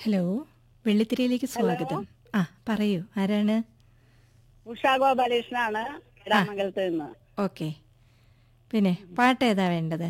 Hello വെള്ളിത്തിരയിലേക്ക് സ്വാഗതം ആ പറയൂ ആരാണ് ഉഷ ഗോപാലകൃഷ്ണനാണ് രാമംഗലത്ത് നിന്ന് ഓക്കെ പിന്നെ പാട്ട് ഏതാ വേണ്ടത്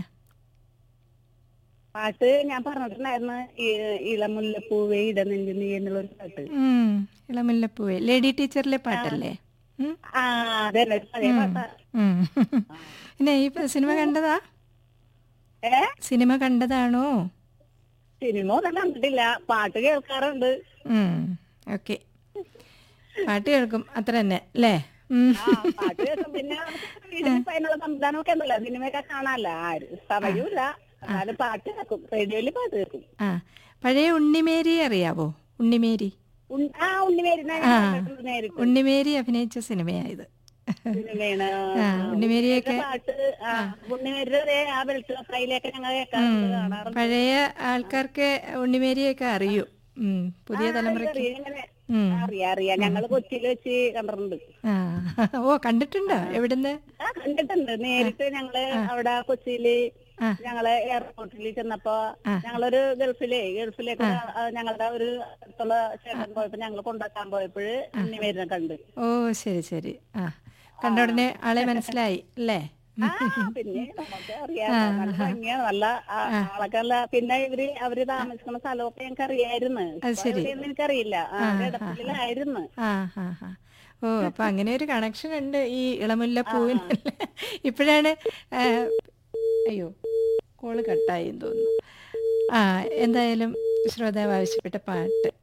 പാട്ട് ഞാൻ പറഞ്ഞിട്ടുണ്ടായിരുന്നു ഈ- ഇളമുല്ലപ്പൂവേ ഇടനെഞ്ചു നീ എന്നുള്ളൊരു പാട്ട് ഉം, ഇളമുല്ലപ്പൂവേ ലേഡി ടീച്ചറിലെ പാട്ടല്ലേ ഉം, ആ അതെ അതേ പാട്ടാ ഉം. പിന്നെ ഈ പ- സിനിമ കണ്ടതാ ഏ സിനിമ കണ്ടതാണോ സിനിമ ഒന്നും കണ്ടിട്ടില്ല പാട്ട് കേൾക്കാറുണ്ട് ഓക്കെ പാട്ട് കേൾക്കും അത്ര തന്നെ അല്ലേ ഉം. ആ പാട്ട് കേൾക്കും പിന്നെ വീട്ടിൽ ഇപ്പൊ അതിനുള്ള സംവിധാനമൊക്കെ ഉണ്ടല്ലോ സിനിമയൊക്കെ കാണാനല്ല ആര് സമയമില്ല എന്നാലും പാട്ട് കേൾക്കും റേഡിയോയില് പാട്ട് കേൾക്കും ആ പഴയ ഉണ്ണിമേരി അറിയാവോ ഉണ്ണിമേരി ഉൺ- ആ ഉണ്ണിമേരി ആ നേരിട്ട് ഉണ്ണിമേരി അഭിനയിച്ച സിനിമയായത് സിനിമയാണ് ആ ഉണ്ണിമേരിയൊക്കെ പാട്ട് ആ ഉണ്ണിമേരുടെ ആ വെളുത്ത കയ്യിലേക്ക് ഞങ്ങൾ കേൾക്കാറുണ്ട് കാണാറുണ്ട് പഴയ ആൾക്കാർക്ക് ഉണ്ണിമേരിയൊക്കെ അറിയൂ ഉം, പുതിയ തലമുറയ്ക്ക് അറിയാം, ഇങ്ങനെ ഉം. അറിയാം അറിയാം ഞങ്ങള് കൊച്ചിയിൽ വെച്ച് കണ്ടിട്ടുണ്ട് ആ ഓ കണ്ടിട്ടുണ്ടോ എവിടുന്ന് ആ കണ്ടിട്ടുണ്ട് നേരിട്ട് ഞങ്ങള് അവിടെ കൊച്ചിയില് ആ. ഞങ്ങള് എയർപോർട്ടിൽ ചെന്നപ്പോ ഞങ്ങളൊരു ഗൾഫിലെ ഗൾഫിലേക്ക് ആ, ഞങ്ങളുടെ ഒരു അടുത്തുള്ള ചേട്ടൻ പോയപ്പോ ഞങ്ങൾ കൊണ്ടാക്കാൻ പോയപ്പോഴ് ഉണ്ണിമേരിനെ കണ്ട് ഓ ശരി ശരി ആ കണ്ട ഉടനെ ആളെ മനസ്സിലായി അല്ലേ ആ പിന്നെ നമുക്ക് അറിയാം നല്ല ഭംഗിയാണ് നല്ല ആ, ആളൊക്കെ നല്ല പിന്നെ ഇവര് അവര് താമസിക്കുന്ന സ്ഥലമൊക്കെ ഞങ്ങൾക്ക് അറിയായിരുന്നു അത് ശരി. എവിടെയെന്ന് എനിക്കറിയില്ല ആ ഇടപ്പള്ളിയിലായിരുന്നു ആ ഹാ ഹാ ഓ അപ്പൊ അങ്ങനെ ഒരു കണക്ഷൻ ഉണ്ട് ഈ ഇളമുല്ല പൂവിന് ഇപ്പോഴാണ് ആ, അയ്യോ കോള് കട്ടായി എന്ന് തോന്നുന്നു ആ എന്തായാലും ശ്രോതാവ് ആവശ്യപ്പെട്ട പാട്ട്